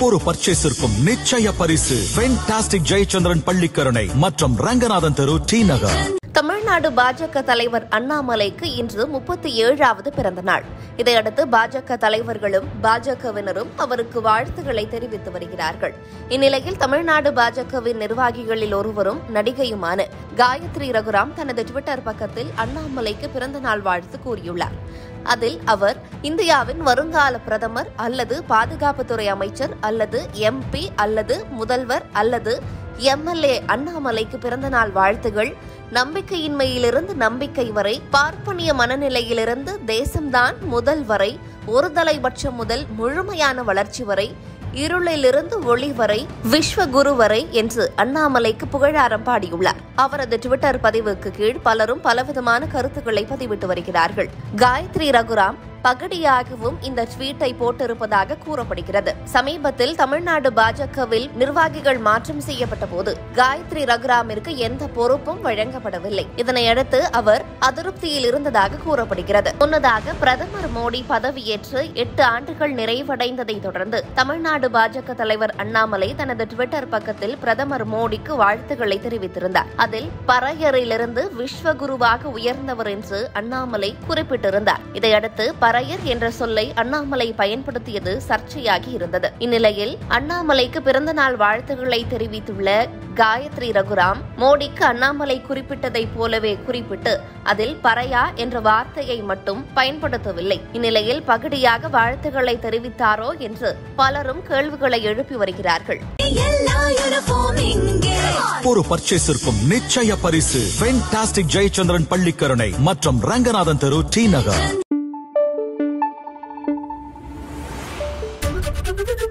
ஒரு பர்ச்சேஸிற்கும் நிச்சய பரிசு ஃபென்டாஸ்டிக் ஜெயச்சந்திரன் பள்ளிக்கரணை மற்றும் ரங்கநாதன் தெரு டி நகர் தமிழ்நாடு பாஜக தலைவர் அண்ணாமலைக்கு இன்று முப்பத்தி ஏழாவது பிறந்த நாள் இதையடுத்து பாஜக தலைவர்களும் பாஜகவினரும் அவருக்கு வாழ்த்துக்களை தெரிவித்து வருகிறார்கள் இந்நிலையில் தமிழ்நாடு பாஜகவின் நிர்வாகிகளில் ஒருவரும் நடிகையுமான காயத்ரி ரகுராம் தனது டுவிட்டர் பக்கத்தில் அண்ணாமலைக்கு பிறந்த நாள் வாழ்த்து கூறியுள்ளார் அதில் அவர் இந்தியாவின் வருங்கால பிரதமர் அல்லது பாதுகாப்புத்துறை அமைச்சர் அல்லது எம்பி அல்லது முதல்வர் அல்லது எம்எல்ஏ அண்ணாமலைக்கு பிறந்த நாள் வாழ்த்துகள் நம்பிக்கையின்மையிலிருந்து நம்பிக்கை வரை பார்ப்பனிய மனநிலையிலிருந்து தேசம்தான் முதல் வரை ஒருதலைபட்சம் முதல் முழுமையான வளர்ச்சி வரை இருளிலிருந்து ஒளி வரை விஸ்வகுரு வரை என்று அண்ணாமலைக்கு புகழாரம் பாடியுள்ளார் அவரது டுவிட்டர் பதிவுக்கு கீழ் பலரும் பலவிதமான கருத்துக்களை பதிவிட்டு வருகிறார்கள் காயத்ரி ரகுராம் பகடியாகவும் இந்த ட்வீட்டை போட்டிருப்பதாக கூறப்படுகிறது சமீபத்தில் தமிழ்நாடு பாஜகவில் நிர்வாகிகள் மாற்றம் செய்யப்பட்ட போது காயத்ரி ரகுராமிற்கு எந்த பொறுப்பும் வழங்கப்படவில்லை இதனையடுத்து அவர் அதிருப்தியில் இருந்ததாக கூறப்படுகிறது முன்னதாக பிரதமர் மோடி பதவியேற்று எட்டு ஆண்டுகள் நிறைவடைந்ததை தொடர்ந்து தமிழ்நாடு பாஜக தலைவர் அண்ணாமலை தனது டுவிட்டர் பக்கத்தில் பிரதமர் மோடிக்கு வாழ்த்துக்களை தெரிவித்திருந்தார் அதில் பறையரிலிருந்து விஸ்வகுருவாக உயர்ந்தவர் என்று அண்ணாமலை குறிப்பிட்டிருந்தார் இதையடுத்து பறையர் என்ற சொல்லை அண்ணாமலை பயன்படுத்தியது சர்ச்சையாகி இருந்தது இந்நிலையில் அண்ணாமலைக்கு பிறந்த நாள் வாழ்த்துக்களை தெரிவித்துள்ள காயத்ரி ரகுராம் மோடிக்கு அண்ணாமலை குறிப்பிட்டதை போலவே குறிப்பிட்டு அதில் பறையா என்ற வார்த்தையை மட்டும் பயன்படுத்தவில்லை இந்நிலையில் பகடியாக வாழ்த்துக்களை தெரிவித்தாரோ என்று பலரும் கேள்விகளை எழுப்பி வருகிறார்கள் எல்லா யூனிஃபார்ம் இங்கே ஒரு பர்ச்சேஸிற்கும் நிச்சய பரிசு ஃபென்டாஸ்டிக் ஜெயச்சந்திரன் பள்ளிக்கரணை மற்றும் ரங்கநாதன் தெரு டி நகர்